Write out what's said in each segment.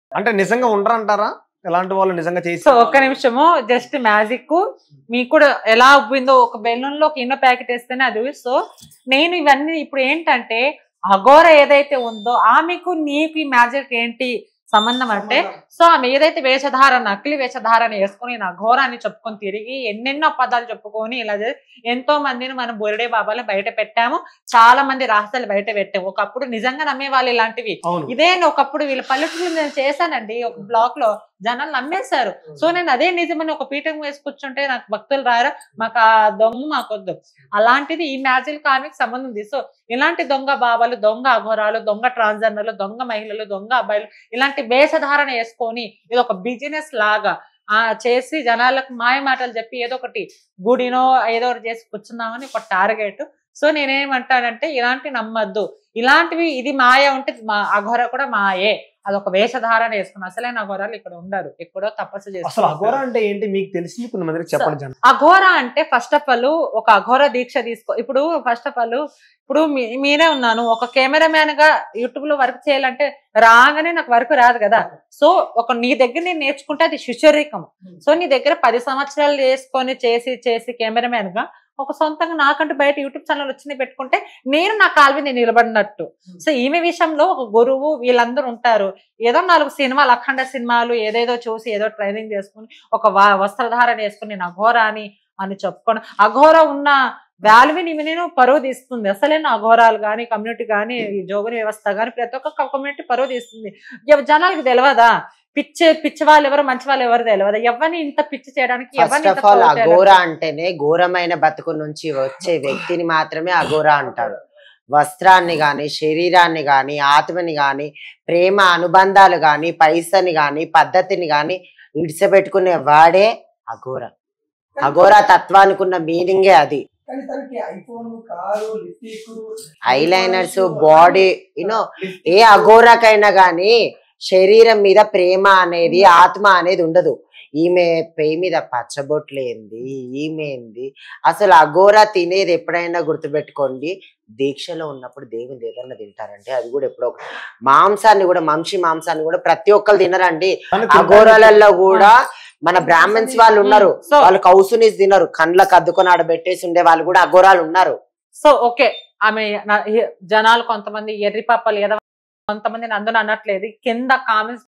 అంటే నిజంగా ఉండరంటారా ఎలాంటి వాళ్ళు నిజంగా చేసి సో ఒక్క నిమిషము జస్ట్ మ్యాజిక్ మీకు కూడా ఎలా ఉబ్బిందో ఒక బెలూన్ లో ఒక ఇన్నో ప్యాకెట్ వేస్తేనే అది సో నేను ఇవన్నీ ఇప్పుడు ఏంటంటే అఘోర ఏదైతే ఉందో ఆమెకు నీకు ఈ మ్యాజిక్ ఏంటి సంబంధం అంటే సో ఆమె ఏదైతే వేషధారణ నకిలీ వేషధారణ వేసుకొని నా ఘోరాన్ని చెప్పుకొని తిరిగి ఎన్నెన్నో పదాలు చెప్పుకొని ఇలా చేసి ఎంతో మందిని మనం బొరిడే బాబాలు బయట పెట్టాము చాలా మంది రహస్యాలు బయట పెట్టాము ఒకప్పుడు నిజంగా నమ్మే వాళ్ళు ఇలాంటివి అవును ఇదే ఒకప్పుడు వీళ్ళ పల్లెటూరులో నేను చేశానండి ఒక బ్లాక్ లో జనాలు నమ్మేశారు సో నేను అదే నిజమని ఒక పీఠం వేసి కూర్చుంటే నాకు భక్తులు రారా మాకు ఆ దొంగ మాకొద్దు అలాంటిది ఈ మ్యాజిక్ కామిక్ సంబంధం ఉంది సో ఇలాంటి దొంగ బాబాలు దొంగ అఘోరాలు దొంగ ట్రాన్స్జెండర్లు దొంగ మహిళలు దొంగ అబ్బాయిలు ఇలాంటి వేషధారణ వేసుకొని ఇది ఒక బిజినెస్ లాగా ఆ చేసి జనాలకు మాయ మాటలు చెప్పి ఏదో ఒకటి గుడినో ఏదో ఒకటి చేసి కూర్చుందామని ఒక టార్గెట్ సో నేనేమంటానంటే ఇలాంటి నమ్మద్దు ఇలాంటివి ఇది మాయ ఉంటే మా అఘోర కూడా మాయే అదొక వేషధారణ వేసుకుని అసలైన అఘోరాలు ఇక్కడ ఉండరు ఎక్కడో తపస్సు అసలు చేస్తారు అఘోర అంటే ఏంటి మీకు తెలిసింది కొన్ని మందికి చెప్పండి జనం అఘోర అంటే ఫస్ట్ ఆఫ్ ఆల్ ఒక అఘోర దీక్ష తీసుకో ఇప్పుడు ఫస్ట్ ఆఫ్ ఆల్ ఇప్పుడు మీ- మీరే ఉన్నాను ఒక కెమెరామ్యాన్ గా యూట్యూబ్ లో వర్క్ చేయాలంటే రాగానే నాకు వర్క్ రాదు కదా సో ఒక నీ దగ్గర నేను నేర్చుకుంటే అది శిష్యరికం సో నీ దగ్గర పది సంవత్సరాలు చేసుకొని చేసి చేసి కెమెరామ్యాన్ గా ఒక సొంతంగా నాకంటూ బయట యూట్యూబ్ ఛానల్ వచ్చింది పెట్టుకుంటే నేను నా కాలు మీద నేను నిలబడినట్టు సో ఈమె విషయంలో ఒక గురువు వీళ్ళందరూ ఉంటారు ఏదో నాలుగు సినిమాలు అఖండ సినిమాలు ఏదేదో చూసి ఏదో ట్రైనింగ్ చేసుకుని ఒక వ- వస్త్రధారణ వేసుకుని నేను అఘోర అని అని చెప్పుకోను అఘోర ఉన్న వాల్యూని నీవి నేను పరువు తీస్తుంది అసలైన అఘోరాలు కానీ కమ్యూనిటీ కానీ ఈ జోగుని వ్యవస్థ కానీ ప్రతి ఒక్క కమ్యూనిటీ పరువు తీస్తుంది ఎవ- జనాలకు తెలియదా పిచ్చి పిచ్చి వాళ్ళు ఎవరు మంచి వాళ్ళు ఎవరు తెలియదు ఎవరిని ఇంత పిచ్చి చేయడానికి ఫస్ట్ ఎవరిని ఆఫ్ ఇంత ఆల్ పరువు చేయడానికి? అఘోర అంటేనే ఘోరమైన బతుకు నుంచి వచ్చే వ్యక్తిని మాత్రమే అఘోర అంటారు వస్త్రాన్ని గాని శరీరాన్ని గాని ఆత్మని గాని ప్రేమ అనుబంధాలు గాని పైసని గాని పద్ధతిని గాని విడిచిపెట్టుకునే వాడే అఘోర అఘోర తత్వానికి ఉన్న మీనింగే అది కానీ తనకి iPhone car lipstick eyeliners body you know ఏ అఘోరకైనా గాని శరీరం మీద ప్రేమ అనేది ఆత్మ అనేది ఉండదు ఈమె పేయి మీద పచ్చబొట్లేంది ఈమె ఏంది అసలు అఘోర తినేది ఎప్పుడైనా గుర్తుపెట్టుకోండి దీక్షలో ఉన్నప్పుడు దేవుని ఏదన్నా తింటారంటే అది కూడా ఎప్పుడో ఒక- మాంసాన్ని కూడా మంచి మాంసాన్ని కూడా ప్రతి ఒక్కరు తినరండి అఘోరాలలో కూడా మన బ్రాహ్మణ్స్ వాళ్ళు ఉన్నారు సో వాళ్ళు కౌసుని తినరు కండ్లకు అద్దుకొని ఆడబెట్టేసి ఉండే వాళ్ళు కూడా అఘోరాలు ఉన్నారు సో ఓకే ఆమె నా- ఈ జనాలు కొంతమంది ఎర్రి పప్పలు ఏదో కొంతమంది అందులో అనట్లేదు కింద కామెంట్స్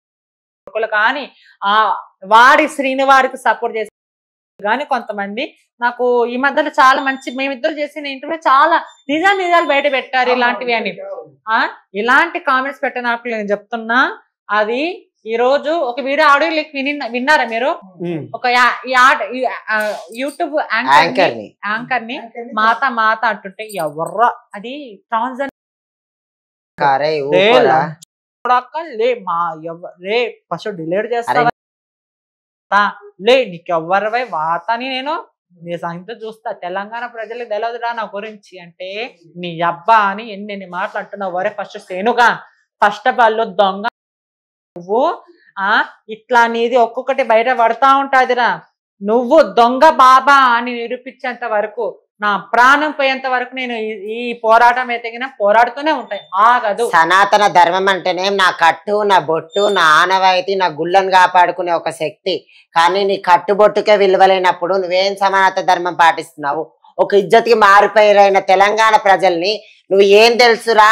కానీ ఆ వాడి శ్రీనివారికి సపోర్ట్ చేసి కానీ కొంతమంది నాకు ఈ మధ్యలో చాలా మంచి మేమిద్దరు చేసిన ఇంటర్వ్యూ చాలా నిజా నిజాలు బయట పెట్టారు ఇలాంటివి అని ఆ ఇలాంటి కామెంట్స్ పెట్టినప్పుడు నేను చెప్తున్నా అది ఈ రోజు ఒక వీడియో ఆడియో లిక్ విని విన్నారా మీరు ఉమ్. ఒక యా- ఈ ఆడ- ఈ, ఆ, యూట్యూబ్ యాంకర్ యాంకర్ ని యాంకర్ ని మాత మాత అంటుంటే ఎవర్రా అది ట్రాన్స్జెండర్ కారే లే, ఊకోరా. చూడక్క లే మా ఎవ- లే ఫస్ట్ డిలీట్ చేస్తావా తా, లే నీకెవ్వరవై వాత అని నేను నీ సంగతి చూస్తా తెలంగాణ ప్రజలకు తెలియదురా నా గురించి అంటే నీ అబ్బా అని ఎన్ని ఎన్ని మాటలు అంటున్నావు వరే ఫస్ట్ సేనుగా ఫస్ట్ ఆఫ్ ఆల్ దొంగ నువ్వు ఆ ఇట్లా నీది ఒక్కొక్కటి బయట పడతా ఉంటాదిరా నువ్వు దొంగ బాబా అని నిరూపించేంత వరకు నా ప్రాణం పోయేంత వరకు నేను ఈ- ఈ పోరాటం ఎదిగినా పోరాడుతూనే ఉంటాయి ఆగదు సనాతన ధర్మం అంటేనే నా కట్టు నా బొట్టు నా ఆనవాయితీ నా గుళ్ళను కాపాడుకునే ఒక శక్తి కానీ నీ కట్టుబొట్టుకే విలువలేనప్పుడు నువ్వేం సనాతన ధర్మం పాటిస్తున్నావు ఒక ఇజ్జత్కి మారిపోయిన తెలంగాణ ప్రజల్ని నువ్వు ఏం తెలుసురా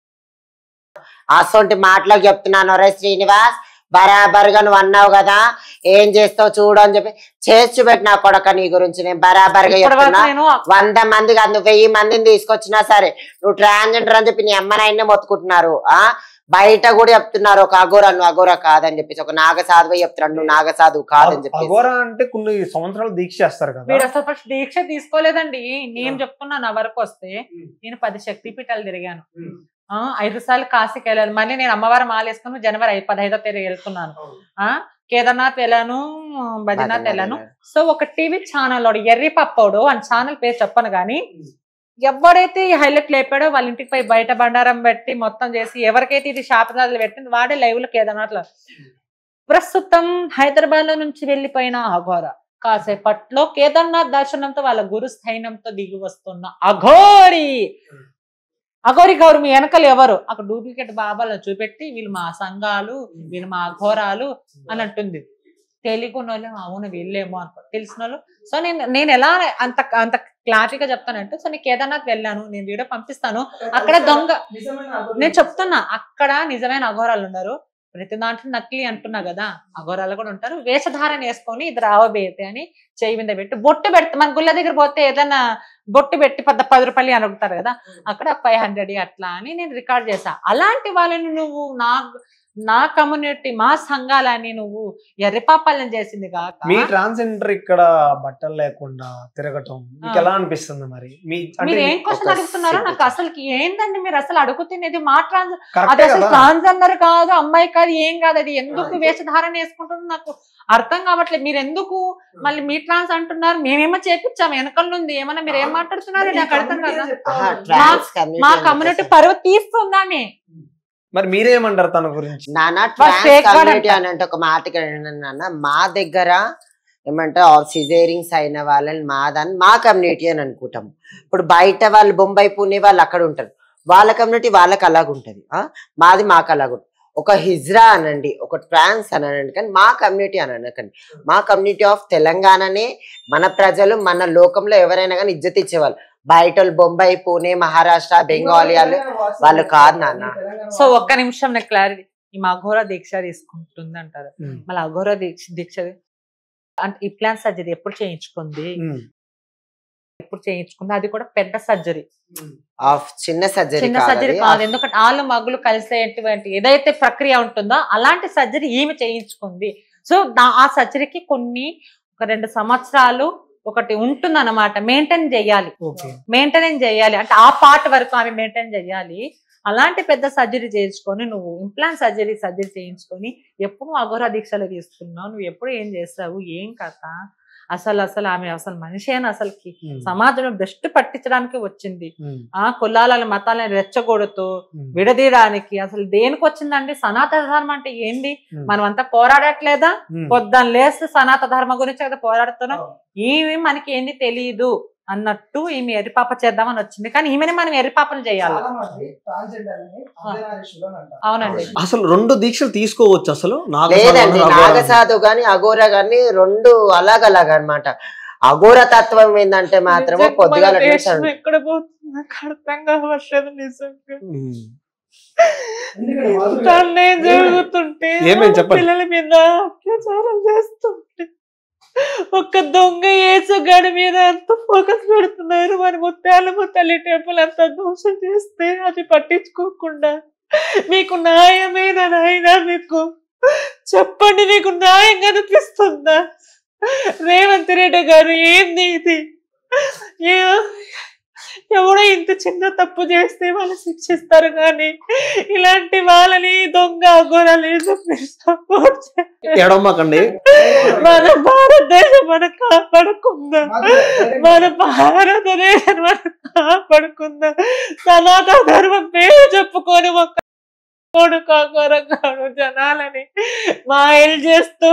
అసొంటి మాటలకు చెప్తున్నాను రే శ్రీనివాస్ బరాబర్గా నువ్వు అన్నావు కదా ఏం చేస్తావు చూడు అని చెప్పి చేసి చూపెట్టి నా కొడక నీ గురించి నేను బరాబర్గా ఇప్పటి వరకు చెప్తున్నా నేను వంద మంది కాదు నువ్వు వెయ్యి మందిని తీసుకొచ్చినా సరే నువ్వు ట్రాన్స్జెండర్ అని చెప్పి నీ అమ్మనాయన్నే మొత్తుకుంటున్నారు ఆ బయట కూడా చెప్తున్నారు ఒక అఘోర నువ్వు అఘోర కాదని చెప్పేసి ఒక నాగసాధువు చెప్తున్నాడు నువ్వు నాగసాధువు కాదని చెప్పేసి అఘోర అంటే కొన్ని సంవత్సరాలు దీక్ష చేస్తారు కదా వీడు అసలు ఫస్ట్ దీక్ష తీసుకోలేదండి నేను చెప్తున్నా నా వరకు వస్తే నేను పది శక్తి పీఠాలు తిరిగాను ఆ ఐదు సార్లు కాశీకి వెళ్ళాను మళ్ళీ నేను అమ్మవారం మాలేసుకుని జనవరి ఐదు పదహైదో తేదీ వెళ్తున్నాను ఆ కేదార్నాథ్ వెళ్ళాను బద్రీనాథ్ వెళ్ళాను సో ఒక టీవీ ఛానల్ వాడు ఎర్రి పప్పోడు అని ఛానల్ పేరు చెప్పను కానీ ఎవడైతే ఈ హైలైట్ లేపాడో వాళ్ళ ఇంటికి పోయి బయట బండారం పెట్టి మొత్తం చేసి ఎవరికైతే ఇది శాపనాథాలు పెట్టింది వాడే లైవ్ లో కేదార్నాథ్లో ప్రస్తుతం హైదరాబాద్ లో నుంచి వెళ్ళిపోయిన అఘోర కాసేపట్లో కేదార్నాథ్ దర్శనంతో వాళ్ళ గురు స్థైనంతో దిగి వస్తున్న అఘోరి అఘోరి గౌరి మీ వెనకలు ఎవరు అక్కడ డూప్లికేట్ బాబాలను చూపెట్టి వీళ్ళు మా సంఘాలు వీళ్ళు మా అఘోరాలు అని అంటుంది తెలియకున్న వాళ్ళు అవును వీళ్ళేమో అనుకో తెలిసిన వాళ్ళు సో నేను నేను ఎలా అంత అంత క్లారిటీగా చెప్తానంటే సో నేను కేదార్నాథ్ వెళ్ళాను నేను వీడియో పంపిస్తాను అక్కడ దొంగ నిజమైన అఘోరి నేను చెప్తున్నా అక్కడ నిజమైన అఘోరాలు ఉన్నారు ప్రతి దాంట్లో నకిలీ అంటున్నా కదా అఘోరాలు కూడా ఉంటారు వేషధారణ వేసుకొని ఇది రావబేతే అని చేయి మీద పెట్టి బొట్టు పెడితే మన గుళ్ళ దగ్గర పోతే ఏదైనా బొట్టు పెట్టి పెద్ద పది రూపాయలు అని అడుగుతారు కదా అక్కడ ఫైవ్ హండ్రెడ్ అట్లా అని నేను రికార్డ్ చేశా అలాంటి వాళ్ళని నువ్వు నా నా కమ్యూనిటీ మా సంఘాలని నువ్వు ఎర్రిపాపాలను చేసింది కాక మీ ట్రాన్స్జెండర్ ఇక్కడ బట్టలు లేకుండా తిరగటం మీకు ఆ. ఎలా అనిపిస్తుంది మరి మీ మీరు ఏం ఒక క్వశ్చన్ అడుగుతున్నారో నాకు second. అసలు ఏందండి మీరు అసలు అడుగుతున్నది మా ట్రాన్స్ అది కరెక్టే అసలు కదా ట్రాన్స్జెండర్ కాదు అమ్మాయి కాదు ఏం కాదు అది ఎందుకు వేషధారణ వేసుకుంటుంది నాకు అర్థం కావట్లేదు మీరు ఎందుకు మళ్ళీ మీ ట్రాన్స్ అంటున్నారు మేమేమో చేపించాము వెనకల నుండి ఏమన్నా మీరు ఏం మాట్లాడుతున్నారో నాకు అర్థం కదా ఆహా, చెప్తాను. ట్రాన్స్ మా community కమ్యూనిటీ అంటే పరువు తీస్తుందామే మరి మీరేమంటారు తన గురించి నానా వాళ్ళు ట్రాన్స్ fake God కమ్యూనిటీ అంట. అని అంటే ఒక మాట నాన్న మా దగ్గర ఏమంటే సిజేరింగ్స్ అయిన వాళ్ళని మాదని మా కమ్యూనిటీ అని అనుకుంటాం ఇప్పుడు బయట వాళ్ళు బొంబాయి పూణే వాళ్ళు అక్కడ ఉంటారు వాళ్ళ కమ్యూనిటీ వాళ్ళకి అలాగుంటది ఆ? మాది మాకు అలాగుంటుంది ఒక హిజ్రా అనండి ఒక ట్రాన్స్ అని అనండి కానీ మా కమ్యూనిటీ అని అనకండి మా కమ్యూనిటీ ఆఫ్ తెలంగాణనే మన ప్రజలు మన లోకంలో ఎవరైనా కానీ ఇజ్జత్ ఇచ్చేవాళ్ళు బయట వాళ్ళు బొంబాయి పూణే మహారాష్ట్ర బెంగాలీ వాళ్ళు వాళ్ళు కాదు నాన్న. సో ఒక్క నిమిషం నాకు క్లారిటీ ఈ మా అఘోర దీక్ష తీసుకుంటుంది అంటారు ఉమ్. మళ్ళీ అఘోర దీక్ష దీక్ష అంటే ఈ ప్లాన్ సర్జరీ ఎప్పుడు చేయించుకుంది ఉమ్. ఎప్పుడు చేయించుకుంది అది కూడా పెద్ద సర్జరీ ఆఫ్ చిన్న సర్జరీ చిన్న సర్జరీ కాదు ఎందుకంటే ఆళ్ళు మగ్గులు కలిసేటువంటి ఏదైతే ప్రక్రియ ఉంటుందో అలాంటి సర్జరీ ఈమె చేయించుకుంది సో దా- ఆ సర్జరీకి కొన్ని ఒక రెండు సంవత్సరాలు ఒకటి ఉంటుంది అనమాట మెయింటైన్ చేయాలి ఓకే మెయింటెనెన్స్ చేయాలి అంటే ఆ పార్ట్ వరకు ఆమె మెయింటైన్ చేయాలి అలాంటి పెద్ద సర్జరీ చేయించుకొని నువ్వు ఇంప్లాంట్ సర్జరీ సర్జరీ చేయించుకొని ఎప్పుడు అఘోర దీక్షలు తీసుకున్నావు నువ్వు ఎప్పుడు ఏం చేస్తావు ఏం కథ అసలు అసలు ఆమె అసలు మనిషి అని అసలుకి ఉమ్. సమాజంలో బెస్ట్ పట్టించడానికి వచ్చింది ఉమ్. ఆ కులాలను మతాలను రెచ్చగొడుతూ ఉమ్. విడదీయడానికి అసలు దేనికి వచ్చిందండి సనాతన ధర్మం అంటే ఏంది ఉమ్. మనం అంతా పోరాడట్లేదా ఉమ్. పొద్దున్న లేస్తే సనాతన ధర్మం గురించి కదా పోరాడుతున్నాం ఈమె మనకి ఏంది తెలియదు అన్నట్టు ఈమె ఎర్రిపాప చేద్దామని వచ్చింది కానీ ఈమెని మనం ఎర్రిపాపను చేయాలి చాలా మంది ట్రాన్స్జెండర్ అని అర్ధనారీశ్వరులు అని అంటారు అవునండి అసలు రెండు దీక్షలు తీసుకోవచ్చు అసలు లేదండి నాగసాధన, అఘోర. నాగసాధు గాని అఘోర గాని రెండు అలాగలాగా అన్నమాట అఘోర తత్వం ఏంటంటే మాత్రము నిజంగా పొద్దుగాల మన దేశం లేచాడు. ఎక్కడ పోతుందో నాకు అర్థం కావట్లేదు నిజంగా ఉమ్. ఎందుకంటే మాధురి గారు తన్నే జరుగుతుంటే ఏమేం చెప్పండి. పిల్లల మీద అత్యాచారం చేస్తుంటే ఒక్క దొంగ ఏసుగాడి మీద ఎంత ఫోకస్ పెడుతున్నారు మరి ముత్యాల ముత్యాలి టెంపుల్ అంత దోషం చేస్తే అది పట్టించుకోకుండా మీకు న్యాయమైన నాయన మీకు చెప్పండి మీకు న్యాయం కనిపిస్తుందా రేవంత్ రెడ్డి గారు ఏంది ఇది ఏ- ఎవడో ఇంత చిన్న తప్పు చేస్తే వాళ్ళు శిక్షిస్తారు కానీ ఇలాంటి వాళ్ళని దొంగ అఘోరాలు సపోర్ట్ ఎడమ్మకండి మన భారతదేశం మన కాపాడుకుందా మాధురి గారు మన భారతదేశం మన కాపాడుకుందా సనాతన ధర్మం పేరు చెప్పుకొని ఒక కొడుకు అఘోరగాడు జనాలని మాయలు చేస్తూ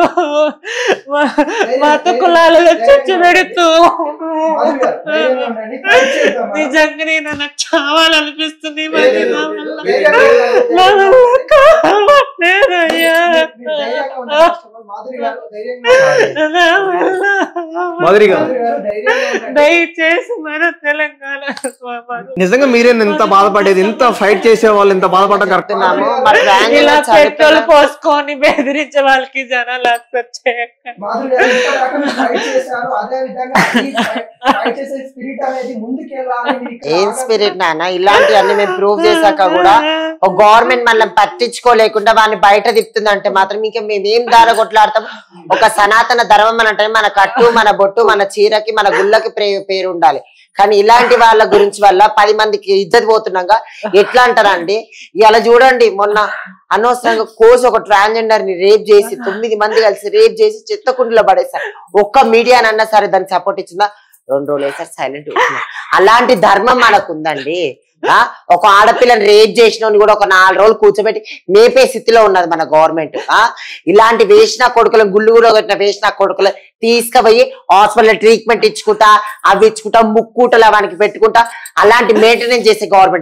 మా- మత కులాలలో చచ్చు పెడుతూ మాధురి గారు, ధైర్యంగా ఉండండి. ఫైట్ చేద్దాం మనం. నిజంగా నేను నాకు చావాలనిపిస్తుంది ఈ మధ్య నా వల్ల. ధైర్యంగా ఉండండి. నా వల్ల కావట్లేదయ్యా. మీరు ధైర్యంగా ఉండండి. ఫస్ట్ ఆఫ్ ఆల్ మాధురి గారు ధైర్యంగా ఉండండి. నా వల్ల మాధురి గారు మాధురి గారు ధైర్యంగా ఉండండి. దయచేసి మన తెలంగాణ స్వామి నిజంగా మీరేం ఎంత బాధపడేది ఇంత ఫైట్ చేసే వాళ్ళు ఇంత బాధపడడం కరెక్ట్ చెప్తున్నాము మా ట్రాన్స్ ఇలా జెండర్ పెట్రోల్ చనిపోయిన- పోసుకొని బెదిరించే వాళ్ళకి జనాలు యాక్సెప్ట్ చేయకండి మాధురి గారు ఇప్పటిదాకా మీరు ఫైట్ చేశారు అదే విధంగా ఈ ఫైట్- ఫైట్ చేసే స్పిరిట్ అనేది ముందుకెళ్ళాలి మీరు ఇక్కడ ఏం ఆగకుండా- స్పిరిట్ నాన్న ఇలాంటివన్నీ మేము ప్రూవ్ చేశాక కూడా ఒక గవర్నమెంట్ మనల్ని పట్టించుకోలేకుండా వాడిని బయట తిప్పుతుందంటే మాత్రం ఇంకా మేము ఏం దార కొట్లాడతాం ఒక సనాతన ధర్మం అని అంటే మన కట్టు మన బొట్టు మన చీరకి మన గుళ్ళకి ప్రే- పేరు ఉండాలి కానీ ఇలాంటి వాళ్ళ గురించి వల్ల పది మందికి ఇజ్జత్ పోతున్నాగా ఎట్లా అంటారండి ఇలా చూడండి మొన్న అనవసరంగా కోసి ఒక ట్రాన్స్జెండర్ ని రేప్ చేసి తొమ్మిది మంది కలిసి రేప్ చేసి చెత్త కుండలో పడేశారు ఒక్క మీడియా అన్నా సరే దానికి సపోర్ట్ ఇచ్చిందా రెండు రోజులు వేసారు సైలెంట్ అలాంటి ధర్మం మనకు ఉందండి ఆ ఒక ఆడపిల్లని రేప్ చేసిన కూడా ఒక నాలుగు రోజులు కూర్చోబెట్టి మేపే స్థితిలో ఉన్నది మన గవర్నమెంట్ ఆ ఇలాంటి వేసిన కొడుకులను గుళ్ళు కూడా కొట్టిన వేసిన కొడుకులు తీసుకుపోయి హాస్పిటల్ ట్రీట్మెంట్ ఇచ్చుకుంటా అవి ఇచ్చుకుంటా ముక్కుటలు వానికి పెట్టుకుంటా అలాంటి మెయింటెనెన్స్ చేసే గవర్నమెంట్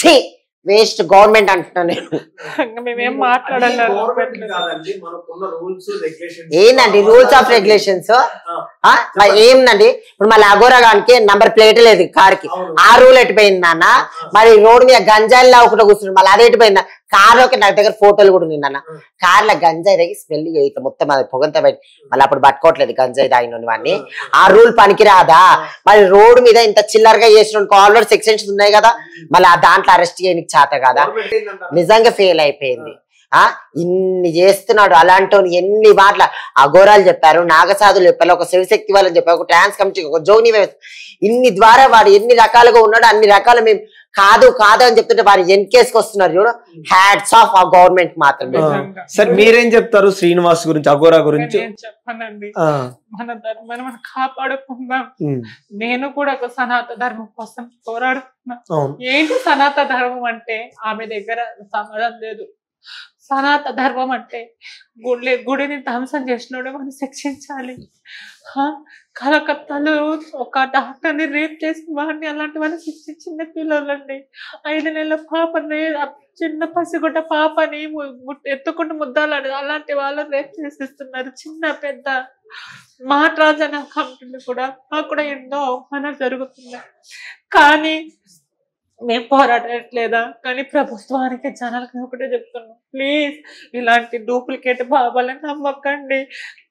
ఛీ వేస్ట్ గవర్నమెంట్ అంటున్నా నేను ఇంకా మేమేం మాట్లాడాలి గవర్నమెంట్ కాదండి మనకున్న రూల్స్ రెగ్యులేషన్స్ ఏందండి రూల్స్ ఆఫ్ రెగ్యులేషన్స్ ఏందండి ఇప్పుడు మళ్ళీ అగోరా గానికి నంబర్ ప్లేట్ లేదు కార్ కి అవును. ఆ రూల్ ఎట్టిపోయింది నాన్న మరి రోడ్డు మీద గంజాయిలు లావుకుంటూ కూర్చున్నాడు మళ్ళీ అది ఎట్టిపోయిందా కార్ లోకి నా దగ్గర ఫోటోలు కూడా ఉన్నాయి నాన్న కార్ లో గంజాయి తగ్గి స్మెల్ ఇట్లా మొత్తం అది పొగంతా బయట మళ్ళీ అప్పుడు పట్టుకోవట్లేదు గంజాయి తాగిన వాడిని ఆ రూల్ పనికి రాదా మరి రోడ్డు మీద ఇంత చిల్లరగా చేసిన ఆల్రెడీ సెక్షన్స్ ఉన్నాయి కదా మళ్ళీ ఆ దాంట్లో అరెస్ట్ చేయడానికి చేత కదా నిజంగా ఫెయిల్ అయిపోయింది ఆ ఇన్ని చేస్తున్నాడు అలాంటి ఎన్ని మాటల అఘోరాలు చెప్పారు నాగసాధులు చెప్పారు ఒక శివశక్తి వాళ్ళని చెప్పారు ఒక ట్రాన్స్ కమిటీ ఒక జోని వ్యవస్థ ఇన్ని ద్వారా వాడు ఎన్ని రకాలుగా ఉన్నాడు అన్ని రకాలు మేము కాదు కాదు అని చెప్తుంటే వాడు ఎన్కేసుకు వస్తున్నారు చూడు హ్యాట్స్ ఆఫ్ ఆ గవర్నమెంట్ మాత్రమే నిజంగా. సరే మీరేం చెప్తారు శ్రీనివాస్ గురించి అఘోరా గురించి నేను చెప్పానండి ఆ, మన ధర్మాన్ని మనం కాపాడుకుందాం ఉమ్, నేను కూడా ఒక సనాతన ధర్మం కోసం పోరాడుతున్నా అవును ఏంటి సనాతన ధర్మం అంటే ఆమె దగ్గర సమాధానం లేదు సనాతన ధర్మం అంటే గుడి గుడిని ధ్వంసం చేసినోడే మనం శిక్షించాలి హా? కలకత్తాలో ఒక డాక్టర్ని రేప్ చేసిన వాడిని అలాంటి వాళ్ళని శిక్షి చిన్న పిల్లలండి ఐదు నెలల పాపని ఆ చిన్న పసిగుడ్డ పాపని ము- ము- ఎత్తుకుంటూ ముద్దాలని అలాంటి వాళ్ళని రేప్ చేసేస్తున్నారు చిన్న పెద్ద మాట్రాజ్ అనే కంపెనీ కూడా మాకు కూడా ఎన్నో అవమానాలు జరుగుతున్నాయి కానీ మేము పోరాడట్లేదా కానీ ప్రభుత్వానికి జనాలకి ఒకటే చెప్తున్నాం ప్లీజ్ ఇలాంటి డూప్లికేట్ బాబాలని నమ్మకండి